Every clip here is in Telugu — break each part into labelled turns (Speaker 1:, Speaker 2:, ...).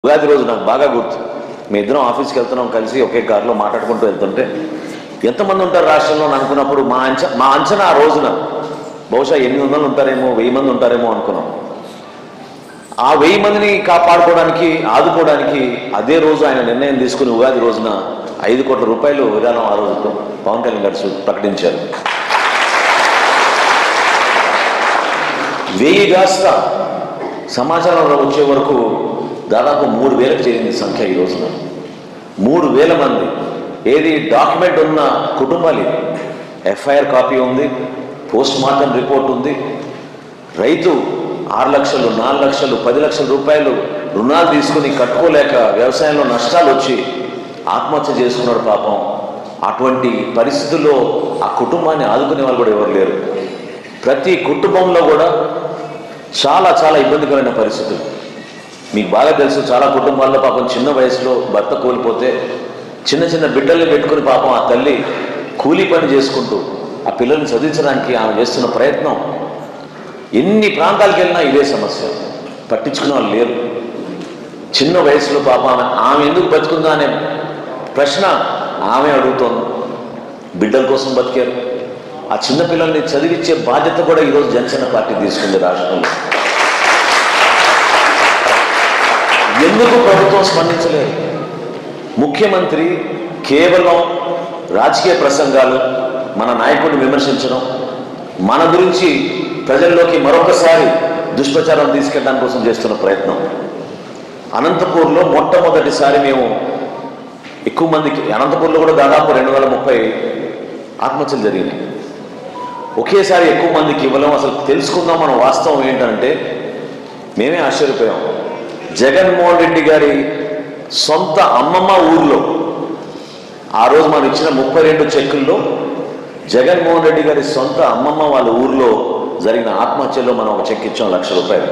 Speaker 1: ఉగాది రోజు నాకు బాగా గుర్తు మీ ఇద్దరం ఆఫీస్కి వెళ్తున్నాం కలిసి ఒకే కారులో మాట్లాడుకుంటూ వెళ్తుంటే ఎంతమంది ఉంటారు రాష్ట్రంలో అని అనుకున్నప్పుడు మా అంచ మా అంచనా ఆ రోజున బహుశా ఎనిమిది వందలు ఉంటారేమో వెయ్యి మంది ఉంటారేమో అనుకున్నాం ఆ వెయ్యి మందిని కాపాడుకోవడానికి ఆదుకోవడానికి అదే రోజు ఆయన నిర్ణయం తీసుకుని ఉగాది రోజున ఐదు కోట్ల రూపాయలు విరాళం ఆ రోజు పవన్ కళ్యాణ్ గారు సు- ప్రకటించారు వెయ్యి కాస్త సమాచారంలో వచ్చే వరకు దాదాపు మూడు వేలకు చేరింది సంఖ్య ఈ రోజున మూడు వేల మంది ఏది డాక్యుమెంట్ ఉన్న కుటుంబాలు ఇవి. ఎఫ్ఐఆర్ కాపీ ఉంది పోస్ట్ మార్టం రిపోర్ట్ ఉంది రైతు ఆరు లక్షలు నాలుగు లక్షలు పది లక్షల రూపాయలు రుణాలు తీసుకుని కట్టుకోలేక వ్యవసాయంలో నష్టాలు వచ్చి ఆత్మహత్య చేసుకున్నాడు పాపం అటువంటి పరిస్థితుల్లో ఆ కుటుంబాన్ని ఆదుకునే వాళ్ళు కూడా ఎవరు లేరు ప్రతి కుటుంబంలో కూడా చాలా చాలా ఇబ్బందికరమైన పరిస్థితులు మీకు బాగా తెలుసు చాలా కుటుంబాల్లో పాపం చిన్న వయసులో భర్త కోల్పోతే చిన్న చిన్న బిడ్డల్ని పెట్టుకుని పాపం ఆ తల్లి కూలీ పని చేసుకుంటూ ఆ పిల్లల్ని చదివించడానికి ఆమె చేస్తున్న ప్రయత్నం ఎన్ని ప్రాంతాలకు వెళ్ళినా ఇదే సమస్య పట్టించుకునే వాళ్ళు లేరు చిన్న వయసులో పాపం ఆమె ఆమె ఎందుకు బతుకుందా అనే ప్రశ్న ఆమె అడుగుతోంది బిడ్డల కోసం బతికారు ఆ చిన్న పిల్లల్ని చదివించే బాధ్యత కూడా ఈరోజు జనసేన పార్టీ తీసుకుంది రాష్ట్రంలో ఎందుకు ప్రభుత్వం స్పందించలేదు ముఖ్యమంత్రి కేవలం రాజకీయ ప్రసంగాలు మన నాయకుడిని విమర్శించడం మన గురించి ప్రజల్లోకి మరొకసారి దుష్ప్రచారం తీసుకెళ్ళడానికి కోసం చేస్తున్న ప్రయత్నం అనంతపూర్లో మొట్టమొదటిసారి మేము ఎక్కువ మందికి అనంతపూర్లో కూడా దాదాపు రెండు వేల ముప్పై ఆత్మహత్యలు జరిగినాయి ఒకేసారి ఎక్కువ మందికి ఇవ్వలేం అసలు తెలుసుకుందాం మన వాస్తవం ఏంటంటే మేమే ఆశ్చర్యపోయాం జగన్మోహన్ రెడ్డి గారి సొంత అమ్మమ్మ ఊర్లో ఆ రోజు మనం ఇచ్చిన ముప్పై రెండు చెక్కుల్లో జగన్మోహన్ రెడ్డి గారి సొంత అమ్మమ్మ వాళ్ళ ఊర్లో జరిగిన ఆత్మహత్యలో మనం ఒక చెక్ ఇచ్చాం లక్ష రూపాయలు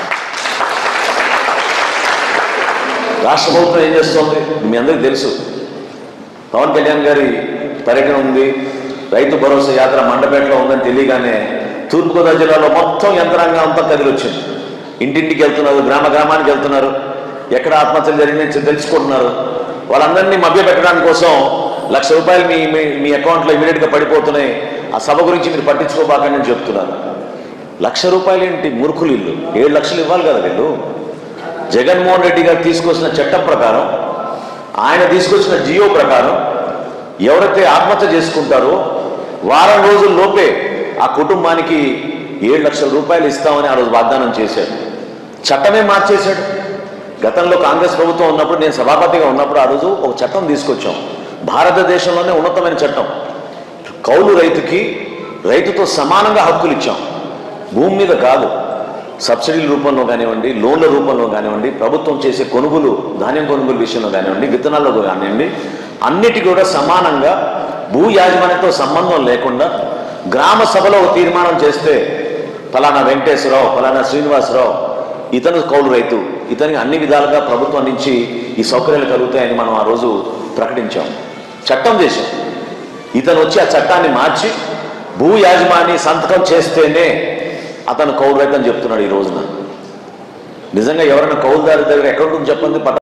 Speaker 1: రాష్ట్ర ప్రభుత్వం ఏం చేస్తోంది మీ అందరికీ తెలుసు పవన్ కళ్యాణ్ గారి పర్యటన ఉంది రైతు భరోసా యాత్ర మండపేటలో ఉందని తెలియగానే తూర్పుగోదావరి జిల్లాలో మొత్తం యంత్రాంగం అంతా కదిలొచ్చింది ఇంటింటికి వెళ్తున్నారు గ్రామ గ్రామానికి వెళ్తున్నారు ఎక్కడ ఆత్మహత్యలు జరిగినాయి తెలుసుకుంటున్నారు వాళ్ళందరినీ మభ్యపెట్టడానికి కోసం లక్ష రూపాయలు మీ మీ- మీ అకౌంట్లో ఇమీడియట్గా పడిపోతున్నాయి ఆ సభ గురించి మీరు పట్టించుకోబాకండి అని చెప్తున్నారు లక్ష రూపాయలు ఏంటి మూర్ఖులు ఇల్లు ఏడు లక్షలు ఇవ్వాలి కదా వీళ్ళు జగన్మోహన్ రెడ్డి గారు తీసుకొచ్చిన చట్టం ప్రకారం ఆయన తీసుకొచ్చిన జియో ప్రకారం ఎవరైతే ఆత్మహత్య చేసుకుంటారో వారం రోజుల లోపే ఆ కుటుంబానికి ఏడు లక్షల రూపాయలు ఇస్తామని ఆ రోజు వాగ్దానం చేశాడు చట్టమే మార్చేశాడు గతంలో కాంగ్రెస్ ప్రభుత్వం ఉన్నప్పుడు నేను సభాపతిగా ఉన్నప్పుడు ఆ రోజు ఒక చట్టం తీసుకొచ్చాం భారతదేశంలోనే ఉన్నతమైన చట్టం కౌలు రైతుకి రైతుతో సమానంగా హక్కులు ఇచ్చాం భూమి మీద కాదు సబ్సిడీల రూపంలో కానివ్వండి లోన్ల రూపంలో కానివ్వండి ప్రభుత్వం చేసే కొనుగోలు ధాన్యం కొనుగోలు విషయంలో కానివ్వండి విత్తనాల్లో కానివ్వండి అన్నిటి కూడా సమానంగా భూ యాజమాన్యంతో సంబంధం లేకుండా గ్రామ సభలో ఒక తీర్మానం చేస్తే ఫలానా వెంకటేశ్వరరావు ఫలానా శ్రీనివాసరావు ఇతను కౌలు రైతు ఇతనికి అన్ని విధాలుగా ప్రభుత్వం నుంచి ఈ సౌకర్యాలు కలుగుతాయని మనం ఆ రోజు ప్రకటించాం చట్టం చేశాం ఇతను వచ్చి ఆ చట్టాన్ని మార్చి భూ యాజమాని సంతకం చేస్తేనే అతను కౌలు రైతు అని చెప్తున్నాడు ఈ రోజున నిజంగా ఎవరైనా కౌలుదారి దగ్గర ఎక్కడ ఉంటుంది చెప్పండి పట్ట